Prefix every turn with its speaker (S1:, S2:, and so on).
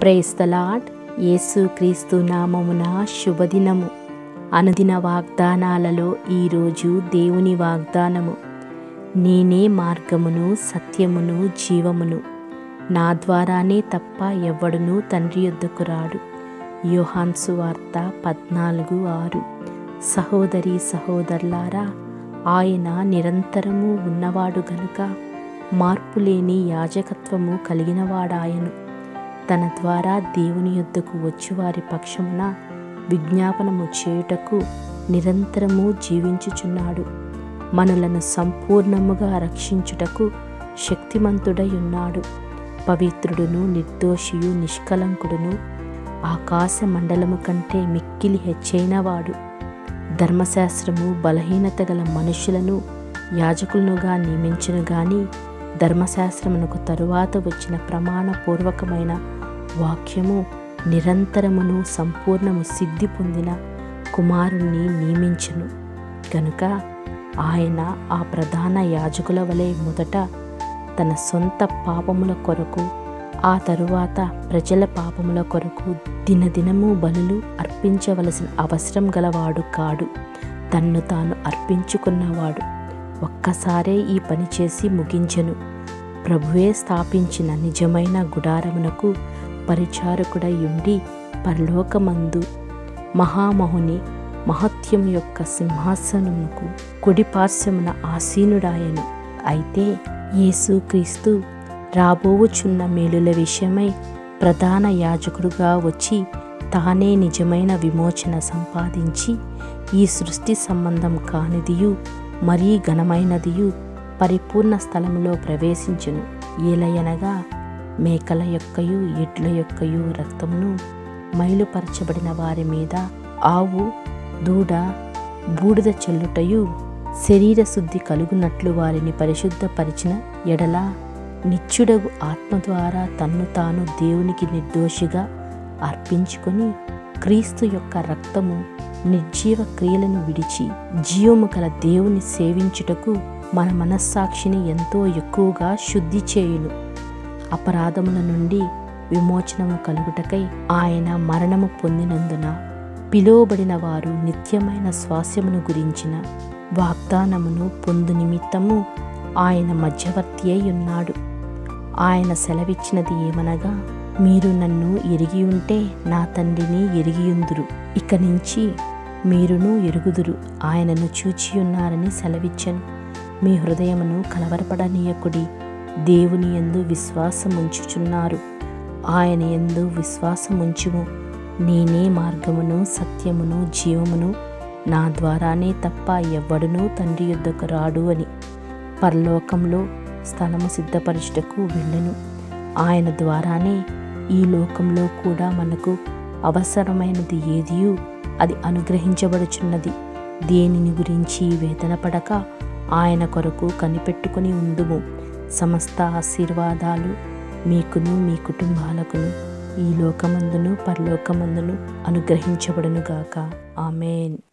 S1: praise the Lord యేసు క్రీస్తు నామమున శుభదినము అనుదిన వాగ్దానాలలో ఈరోజు దేవుని వాగ్దానము నేనే మార్గమును సత్యమును జీవమును నా ద్వారానే తప్ప ఎవ్వడునూ తండ్రి యొద్దకు రాడు యోహాన్సు వార్త పద్నాలుగు ఆరు సహోదరి సహోదరులారా ఆయన నిరంతరము ఉన్నవాడు గనుక మార్పులేని యాజకత్వము కలిగినవాడాయను తన ద్వారా దేవుని యొద్దకు వచ్చువారి పక్షమున విజ్ఞాపనము చేయుటకు నిరంతరము జీవించుచున్నాడు మనలను సంపూర్ణముగా రక్షించుటకు శక్తిమంతుడై ఉన్నాడు పవిత్రుడును నిర్దోషియు నిష్కలంకుడును ఆకాశ మండలము కంటే మిక్కిలి హెచ్చైనవాడు ధర్మశాస్త్రము బలహీనత గల మనుషులను యాజకులనుగా నియమించును గాని ధర్మశాస్త్రమునకు తరువాత వచ్చిన ప్రమాణపూర్వకమైన వాక్యము నిరంతరమును సంపూర్ణము సిద్ధి పొందిన కుమారుణ్ణి నియమించును కనుక ఆయన ఆ ప్రధాన యాజకుల వలె మొదట తన సొంత పాపముల కొరకు ఆ తరువాత ప్రజల పాపముల కొరకు దినదినము బలులు అర్పించవలసిన అవసరం గలవాడు కాడు తన్ను తాను అర్పించుకున్నవాడు ఒక్కసారే ఈ పని చేసి ముగించెను ప్రభువే స్థాపించిన నిజమైన గుడారమునకు పరిచారకుడై ఉండి పరలోకమందు మహామహుని మహత్యం యొక్క సింహాసనమునకు కుడిపార్శ్వమున ఆసీనుడాయను అయితే యేసుక్రీస్తు రాబోవుచున్న మేలుల విషయమై ప్రధాన యాజకుడుగా వచ్చి తానే నిజమైన విమోచన సంపాదించి ఈ సృష్టి సంబంధం కానిదియు మరీ ఘనమైనదియు పరిపూర్ణ స్థలములో ప్రవేశించును ఏలయనగా మేకల యొక్కయు ఎడ్ల యొక్కయు రక్తమును మైలుపరచబడిన వారి మీద ఆవు దూడ బూడిద చెల్లుటయు శరీర శుద్ధి కలుగునట్లు వారిని పరిశుద్ధపరిచిన ఎడల నిత్యుడగు ఆత్మ ద్వారా తన్ను తాను దేవునికి నిర్దోషిగా అర్పించుకొని క్రీస్తు యొక్క రక్తము నిర్జీవ క్రియలను విడిచి జీవము గల దేవుని సేవించుటకు మన మనస్సాక్షిని ఎంతో ఎక్కువగా శుద్ధి చేయును అపరాధముల నుండి విమోచనము కలుగుటకై ఆయన మరణము పొందినందున పిలువబడిన వారు నిత్యమైన స్వాస్యమును గురించిన వాగ్దానమును పొందు నిమిత్తము ఆయన మధ్యవర్తి అయి ఉన్నాడు ఆయన సెలవిచ్చినది ఏమనగా మీరు నన్ను ఎరిగి ఉంటే నా తండ్రిని ఎరిగియుందురు ఇక నుంచి మీరును ఎరుగుదురు ఆయనను చూచియున్నారని సెలవిచ్చను మీ హృదయమును కలవరపడనీయకుడి దేవుని ఎందు విశ్వాసముంచుచున్నారు ఆయన ఎందు విశ్వాసముంచుము నేనే మార్గమును సత్యమును జీవమును నా ద్వారానే తప్ప ఎవ్వడునూ తండ్రి యుద్ధకు రాడు అని పరలోకంలో స్థలము సిద్ధపరచుటకు వెళ్ళెను ఆయన ద్వారానే ఈ లోకంలో కూడా మనకు అవసరమైనది ఏదియు అది అనుగ్రహించబడుచున్నది దేనిని గురించి వేదన పడక ఆయన కొరకు కనిపెట్టుకుని ఉండుము సమస్త ఆశీర్వాదాలు మీకును మీ కుటుంబాలకును ఈ లోకమందును పరలోకమందును అనుగ్రహించబడునుగాక ఆమెన్